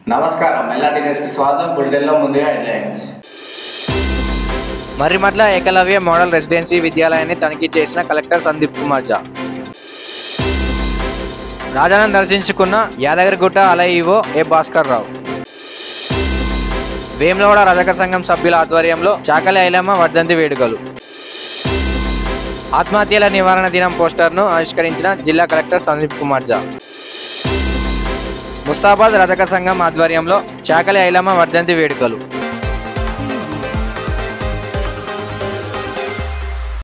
నమస్కారం ఎల్ఆర్టీ న్యూస్కి స్వాగతం బులెటిన్లో ముందుగా headlines Marrimatla Eklavya model residency విద్యాలయాన్ని తనిఖీ చేసిన కలెక్టర్ సందీప్ కుమార్ జా రాజాను దర్శించుకున్న యాదగిరిగుట్ట అలఈఓ ఏ భాస్కర్ రావు వేములవాడ రజక సంఘం సభ్యుల ఆధ్వర్యంలో చాకలి ఐలమ్మ వర్ధంతి వేడుకలు ఆత్మహత్యల నివారణ దినం పోస్టర్ను ఆవిష్కరించిన జిల్లా కలెక్టర్ సందీప్ కుమార్ జా ముస్తాబాద్ రజక సంఘం ఆధ్వర్యంలో చాకలి ఐలమ్మ వర్ధంతి వేడుకలు